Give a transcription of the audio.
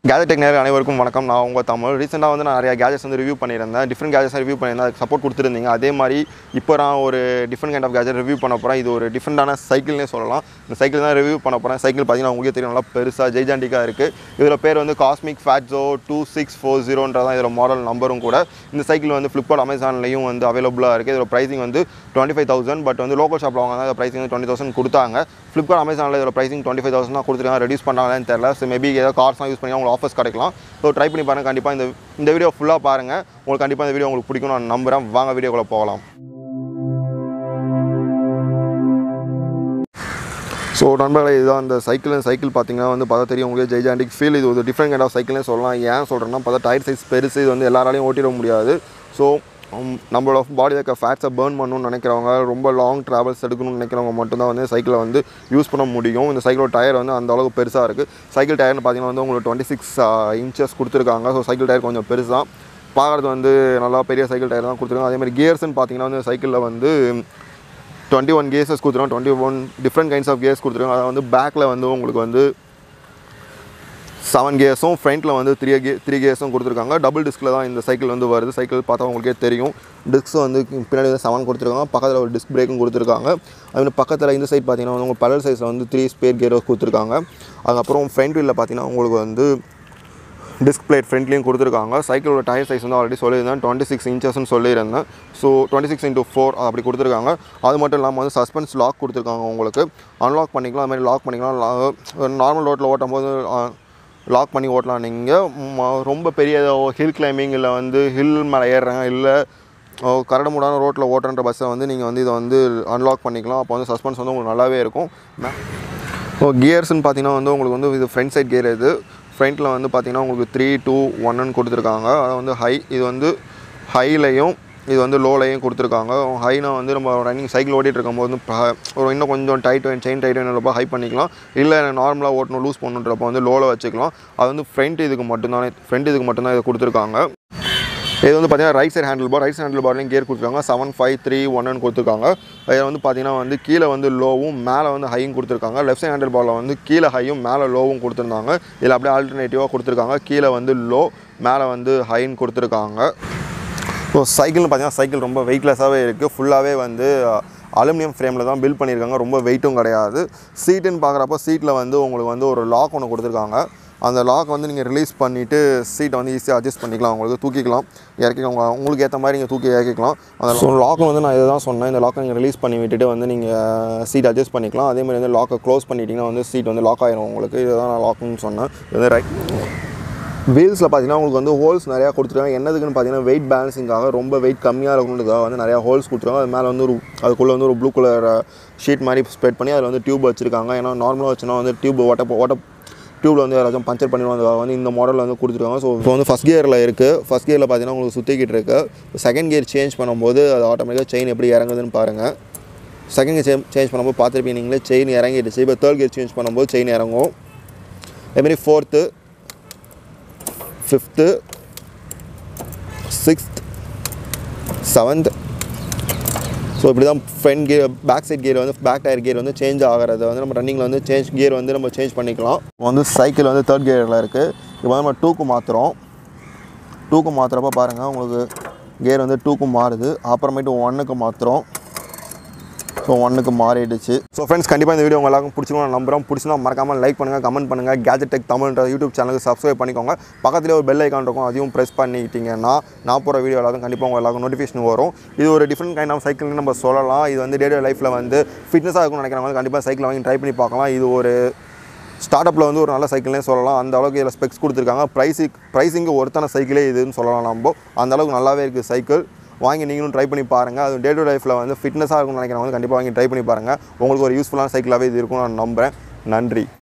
gadget tech நேயர்கள் அனைவருக்கும் வணக்கம் நான் உங்கள் தமிழ் ரீசெண்டாக வந்து நான் நிறைய கேஜெட்ஸ் வந்து ரிவ்யூ பண்ணியிருந்தேன் டிஃப்ரெண்ட் கேஜெட்ஸ் ரிவ்யூ பண்ணியிருந்தேன் அதுக்கு சப்போர்ட் கொடுத்துருந்தீங்க அதே மாதிரி இப்போ நான் ஒரு different kind of gadget review பண்ண போகிறேன் இது ஒரு டிஃப்ரெண்டான சைக்கிள்னே சொல்லலாம் இந்த சைக்கிள் தான் ரிவ்யூ பண்ண போகிறேன் சைக்கிள் பார்த்தீங்கன்னா உங்களுக்கே தெரியும் நல்லா பெருசாக ஜெய்ஜாண்டிக்காக இருக்குது இதில் பேர் வந்து Cosmic Fatso two six four ஜீரோன்றதான் இதில் மாடல் நம்பரும் கூட இந்த சைக்கிள் வந்து ஃப்ளிப்கார்ட் அமேசான்லையும் வந்து அவைலபிளாக இருக்குது இதோட ப்ரைஸிங் வந்து டுவெண்ட்டி ஃபைவ் தௌசண்ட் பட் வந்து லோக்கல் ஷாப்பில் வாங்க தான் ப்ரைஸிங் வந்து டுவெண்ட்டி தௌசண்ட் கொடுத்தாங்க ஃப்ளிப்கார்ட் அமேசானில் இதோட ப்ரைஸிங் டுவெண்ட்டி ஃபைவ் தௌசண்ட் தான் கொடுத்துருக்காங்க ரெடியூஸ் பண்ணாங்கன்னு தெரியல ஸோ மேபி ஏதாவது கார்ஸ்லாம் யூஸ் பண்ணி உங்களுக்கு ஆஃபர்ஸ் கிடைக்கலாம் ஸோ ட்ரை பண்ணி பாருங்கள் கண்டிப்பாக இந்த இந்த வீடியோ ஃபுல்லாக பாருங்கள் உங்களுக்கு கண்டிப்பாக இந்த வீடியோ உங்களுக்கு பிடிக்கும் நான் நம்புகிறேன் வாங்க வீடியோக்குள்ளே போகலாம் ஸோ நண்பர்களே இதுதான் இந்த சைக்கிள் சைக்கிள் பார்த்தீங்கன்னா வந்து பார்த்தா தெரியும் உங்களுக்கு ஜெய்ஜாண்டிக் ஃபீல் இது ஒரு டிஃப்ரெண்ட் கைண்ட் ஆஃப் சைக்கிள்னே சொல்லலாம் ஏன் சொல்கிறேன்னா பார்த்தா டயர் சைஸ் பெருசு இது வந்து எல்லாராலையும் ஓட்டிட முடியாது ஸோ நம்மளோட பாடியில் இருக்க ஃபேட்ஸை பேர்ன் பண்ணணும்னு நினைக்கிறவங்க ரொம்ப லாங் ட்ராவல்ஸ் எடுக்கணும்னு நினைக்கிறவங்க மட்டும்தான் வந்து சைக்கிளை வந்து யூஸ் பண்ண முடியும் இந்த சைக்கிளோட டயர் வந்து அந்த அளவுக்கு பெருசாக இருக்குது சைக்கிள் டயர்னு பார்த்தீங்கன்னா வந்து உங்களுக்கு டுவெண்ட்டி சிக்ஸ் இன்ச்சஸ் கொடுத்துருக்காங்க ஸோ சைக்கிள் டயர் கொஞ்சம் பெருசு தான் பார்க்குறது வந்து நல்லா பெரிய சைக்கிள் டயர் தான் கொடுத்துருக்காங்க அதே மாதிரி கியர்ஸ்னு பார்த்தீங்கன்னா வந்து சைக்கிளில் வந்து டுவெண்ட்டி ஒன் கேஸஸ் கொடுத்துருவோம் twenty one different kinds of gears கொடுத்துருக்காங்க அதை வந்து பேக்கில் வந்து உங்களுக்கு வந்து செவன் கேர்ஸும் ஃப்ரண்ட்டில் வந்து த்ரீ கே த்ரீ கேர்ஸும் கொடுத்துருக்காங்க டபுள் டிஸ்கில் தான் இந்த சைக்கிள் வந்து வருது சைக்கிள் பார்த்தா உங்களுக்கே தெரியும் டிஸ்க் வந்து பின்னாடி வந்து செவன் கொடுத்துருக்காங்க பக்கத்தில் ஒரு டிஸ்க் பிரேக்கும் கொடுத்துருக்காங்க அதுமாதிரி பக்கத்தில் இந்த சைட் பார்த்தீங்கன்னா வந்து உங்களுக்கு படல் சைஸில் வந்து த்ரீ ஸ்பேர் கேர் கொடுத்துருக்காங்க அதுக்கப்புறம் ஃப்ரண்ட் வீலில் பார்த்தீங்கன்னா உங்களுக்கு வந்து டிஸ்க் பிளேட் ஃப்ரண்ட்லேயும் கொடுத்துருக்காங்க சைக்கிளோட டயர் சைஸ் வந்து ஆல்ரெடி சொல்லியிருந்தேன் டுவெண்ட்டி சிக்ஸ் இன்ச்சஸ்னு சொல்லியிருந்தேன் so twenty six into four அப்படி கொடுத்துருக்காங்க அது மட்டும் இல்லாமல் வந்து சஸ்பென்ஸ் லாக் கொடுத்துருக்காங்க உங்களுக்கு அன்லாக் பண்ணிக்கலாம் அது மாதிரி லாக் பண்ணிக்கலாம் நார்மல் ரோட்டில் ஓட்டும் போது லாக் பண்ணி ஓட்டலாம் நீங்கள் ரொம்ப பெரிய ஹில் கிளைம்பிங் இல்லை வந்து ஹில் மேலே ஏறுறாங்க இல்லை கரடுமுடான ரோட்டில் ஓட்டுற பஸ்ஸை வந்து நீங்கள் வந்து இதை வந்து அன்லாக் பண்ணிக்கலாம் அப்போ வந்து சஸ்பென்ஸ் வந்து உங்களுக்கு நல்லாவே இருக்கும் ஓ கியர்ஸ்னு பார்த்தீங்கன்னா வந்து உங்களுக்கு வந்து இது ஃப்ரண்ட் சைட் கியர் இது ஃப்ரண்ட்டில் வந்து பார்த்தீங்கன்னா உங்களுக்கு த்ரீ டூ ஒன்னு கொடுத்துருக்காங்க அதை வந்து ஹை இது வந்து ஹைலையும் இது வந்து லோலையும் கொடுத்துருக்காங்க ஹைனா வந்து நம்ம ரன்னிங் சைக்கிள் ஓட்டிகிட்டு இருக்கும்போது வந்து ப- ஒரு இன்னும் கொஞ்சம் டைட் செயின் டைட் வேணுன்றப்போ ஹை பண்ணிக்கலாம் இல்லை நார்மலாக ஓட்டணும் லூஸ் பண்ணுன்றப்போ வந்து லோவில் வச்சுக்கலாம் அது வந்து ஃப்ரண்ட் இதுக்கு மட்டும்தான் ஃப்ரண்ட் இதுக்கு மட்டும்தான் இதை கொடுத்துருக்காங்க இது வந்து பார்த்தீங்கன்னா right side handle bar right side handle பார்லையும் கியர் கொடுத்துருக்காங்க செவன் ஃபைவ் த்ரீ ஒன்னு கொடுத்துருக்காங்க அதில் வந்து பார்த்தீங்கன்னா வந்து கீழே வந்து லோவும் மேலே வந்து ஹையும் கொடுத்துருக்காங்க லெஃப்ட் சைடு ஹேண்டில் பாரில் வந்து கீழே ஹையும் மேலே லோவும் கொடுத்துருந்தாங்க இதில் அப்படியே ஆல்டர்னேட்டிவாக கொடுத்துருக்காங்க கீழே வந்து லோ மேலே வந்து ஹைன்னு கொடுத்துருக்காங்க ஸோ சைக்கிள்னு பார்த்தீங்கன்னா சைக்கிள் ரொம்ப வெயிட்லெஸ்ஸாகவே இருக்குது ஃபுல்லாகவே வந்து அலுமினியம் ஃப்ரேமில் தான் பில்ட் பண்ணியிருக்காங்க ரொம்ப வெயிட்டும் கிடையாது சீட்டுன்னு பார்க்குறப்போ சீட்டில் வந்து உங்களுக்கு வந்து ஒரு லாக் ஒன்று கொடுத்துருக்காங்க அந்த லாக் வந்து நீங்கள் ரிலீஸ் பண்ணிவிட்டு சீட்டை வந்து ஈஸியாக அட்ஜஸ்ட் பண்ணிக்கலாம் உங்களுக்கு தூக்கிக்கலாம் இறக்கிக்கோங்க உங்களுக்கு ஏற்ற மாதிரி நீங்கள் தூக்கி இறக்கிக்கலாம் அந்த ஸோ லாக் வந்து நான் இதை தான் சொன்னேன் இந்த லாக்கை நீங்கள் ரிலீஸ் பண்ணி விட்டுட்டு வந்து நீங்கள் சீட் அட்ஜஸ்ட் பண்ணிக்கலாம் அதே மாதிரி வந்து லாக்கை க்ளோஸ் பண்ணிட்டீங்கன்னா வந்து சீட் வந்து லாக் ஆயிரும் உங்களுக்கு இதுதான் நான் லாக்குன்னு சொன்னேன் இது வந்து ரைட் வீல்ஸில் பார்த்தீங்கன்னா உங்களுக்கு வந்து ஹோல்ஸ் நிறையா கொடுத்துருக்காங்க என்னதுக்குன்னு பார்த்தீங்கன்னா வெயிட் பேலன்சிங்காக ரொம்ப வெயிட் கம்மியாக இருக்கணுன்றதுக்காக வந்து நிறையா ஹோல்ஸ் கொடுத்துருக்காங்க அது மேலே வந்து ஒரு அதுக்குள்ளே வந்து ஒரு ப்ளூ கலர் ஷீட் மாதிரி ஸ்ப்ரெட் பண்ணி அதில் வந்து டியூப் வச்சுருக்காங்க ஏன்னா நார்மலாக வச்சுன்னா வந்து டியூப் ஓட்ட ஓட்ட டியூப்பில் வந்து யாராச்சும் பஞ்சர் பண்ணிடுவாங்க வந்து இந்த மாடலில் வந்து கொடுத்துருக்காங்க ஸோ இப்போ வந்து ஃபஸ்ட் கியரில் இருக்குது ஃபஸ்ட் கியரில் பார்த்தீங்கன்னா உங்களுக்கு சுற்றிக்கிட்டு இருக்கு செகண்ட் கியர் சேஞ்ச் பண்ணும்போது அது ஆட்டோமேட்டிக்காக செயின் எப்படி இறங்குதுன்னு பாருங்கள் செகண்ட் கியர் சேஞ்ச் பண்ணும்போது பார்த்துருப்பீங்க நீங்களே செயின் இறங்கிடுச்சு இப்போ தேர்ட் கியர் சேஞ்ச் பண்ணும்போது செயின் இறங்கும் அதேமாதிரி fourth fifth sixth seventh so இப்படி தான் front gear back side gear வந்து பேக் டயர் கியர் வந்து சேஞ்ச் ஆகிறத வந்து நம்ம ரன்னிங்கில் வந்து சேஞ்ச் கியர் வந்து நம்ம சேஞ்ச் பண்ணிக்கலாம் இப்போ வந்து சைக்கிள் வந்து தேர்ட் கியரில் இருக்குது இப்போ வந்து நம்ம டூக்கு மாற்றுறோம் டூக்கு மாற்றுறப்ப பாருங்கள் உங்களுக்கு கியர் வந்து டூக்கு மாறுது அப்புறமேட்டு ஒன்னுக்கு மாற்றுறோம் ஸோ ஒன்றுக்கு மாறிடுச்சு ஸோ ஃப்ரெண்ட்ஸ் கண்டிப்பாக இந்த வீடியோ உங்க எல்லாருக்கும் பிடிச்சிருக்கும் நான் நம்புறேன் பிடிச்சிருந்தா மறக்காமல் லைக் பண்ணுங்கள் கமெண்ட் பண்ணுங்கள் கேஜெட் டெக் தமிழ்ன்ற யூடியூப் சேனலுக்கு சப்ஸ்கிரைப் பண்ணிக்கோங்க பக்கத்துலேயே ஒரு பெல் ஐக்கான் இருக்கும் அதையும் ப்ரெஸ் பண்ணிக்கிட்டீங்கன்னா நான் போகிற வீடியோ எல்லாரும் கண்டிப்பாக உங்கள் எல்லாருக்கும் நோட்டிஃபிகேஷன் வரும் இது ஒரு டிஃப்ரெண்ட் கைண்ட் ஆஃப் சைக்கிள்னு நம்ம சொல்லலாம் இது வந்து டே லைஃப்பில் வந்து ஃபிட்னஸாக இருக்கும்னு நினைக்கிறவங்க கண்டிப்பாக சைக்கிள் வாங்கி ட்ரை பண்ணி பார்க்கலாம் இது ஒரு ஸ்டார்ட் அப்பில் வந்து ஒரு நல்ல சைக்கிள்னே சொல்லலாம் அந்த அளவுக்கு இதில் ஸ்பெக்ஸ் கொடுத்துருக்காங்க ப்ரைஸிங் ப்ரைஸிங்கு ஒருத்தான சைக்கிளே இதுன்னு சொல்லலாம் நம்ம அந்த அளவுக்கு நல்லாவே இருக்குது சைக்கிள் வாங்கி நீங்களும் ட்ரை பண்ணி பாருங்கள் அது டே டு லைஃப்பில் வந்து ஃபிட்னஸாக இருக்கும்னு நினைக்கிறவங்க கண்டிப்பாக வாங்கி ட்ரை பண்ணி பாருங்கள் உங்களுக்கு ஒரு யூஸ்ஃபுல்லான சைக்கிளாகவே இது இருக்கும் நான் நம்புகிறேன் நன்றி